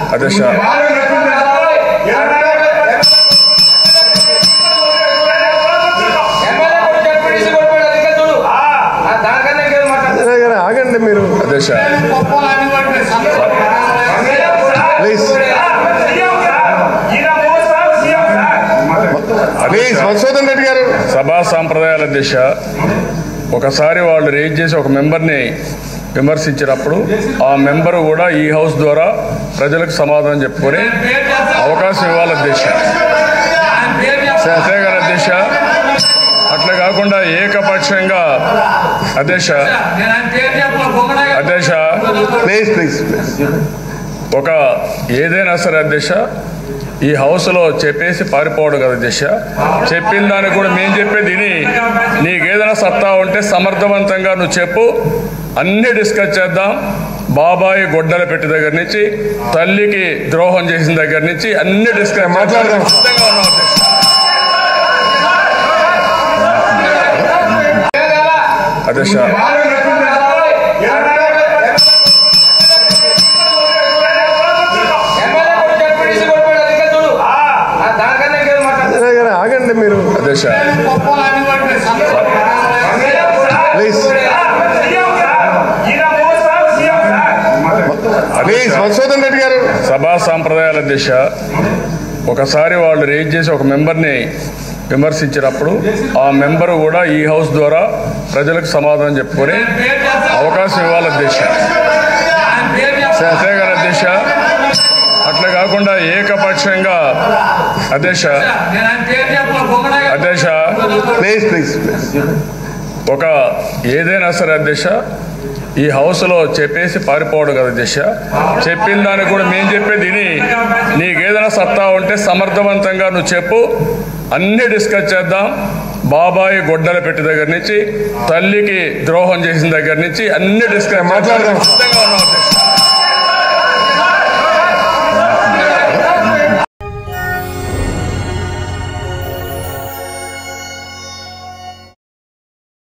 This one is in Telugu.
అధ్యక్ష ఆగండి మీరు అధ్యక్ష ప్లీజ్ ప్లీజ్ మధుసూదన్ రెడ్డి గారు సభా సాంప్రదాయాల దిశ ఒకసారి వాళ్ళు రేజ్ చేసి ఒక మెంబర్ని విమర్శించినప్పుడు ఆ మెంబర్ కూడా ఈ హౌస్ ద్వారా ప్రజలకు సమాధానం చెప్పుకొని అవకాశం ఇవ్వాలి అధ్యక్ష అంతే కదా అధ్యక్ష అట్లా కాకుండా ఏకపక్షంగా అధ్యక్ష అధ్యక్ష ప్లీజ్ ప్లీజ్ ప్లీజ్ ఒక ఏదైనా సరే అధ్యక్ష ఈ హౌస్లో చెప్పేసి పారిపోవడం కదా అధ్యక్ష చెప్పిన దానికి కూడా మేము చెప్పేది విని నీకేదైనా సత్తా ఉంటే సమర్థవంతంగా నువ్వు చెప్పు అన్ని డిస్కస్ చేద్దాం బాబాయి గొడ్డల పెట్టి దగ్గర నుంచి తల్లికి ద్రోహం చేసిన దగ్గర నుంచి అన్ని డిస్కస్ మాట్లాడదాం. సిద్ధంగా ఉన్నాం అధ్యక్ష అధ్యక్ష ఆగండి మీరు అధ్యక్ష ప్లీజ్ ప్లీజ్ మధుసూదన్ రెడ్డి గారు సభా సాంప్రదాయాల దిశ ఒకసారి వాళ్ళు రేజ్ చేసి ఒక మెంబర్ని విమర్శించినప్పుడు ఆ మెంబర్ కూడా ఈ హౌస్ ద్వారా ప్రజలకు సమాధానం చెప్పుకొని అవకాశం ఇవ్వాలి అధ్యక్ష అంతే కదా అధ్యక్ష అట్లా కాకుండా ఏకపక్షంగా అధ్యక్ష అధ్యక్ష ప్లీజ్ ప్లీజ్ ప్లీజ్ ఒక ఏదైనా సరే అధ్యక్ష ఈ హౌస్లో చెప్పేసి పారిపోవడం కదా అధ్యక్ష చెప్పిన దానికి కూడా మేము చెప్పేది విని నీకేదైనా సత్తా ఉంటే సమర్థవంతంగా నువ్వు చెప్పు అన్ని డిస్కస్ చేద్దాం బాబాయి గొడ్డల పెట్టి దగ్గర నుంచి తల్లికి ద్రోహం చేసిన దగ్గర నుంచి అన్ని డిస్కస్ మాట్లాడదాం. సిద్ధంగా ఉన్నాం అధ్యక్ష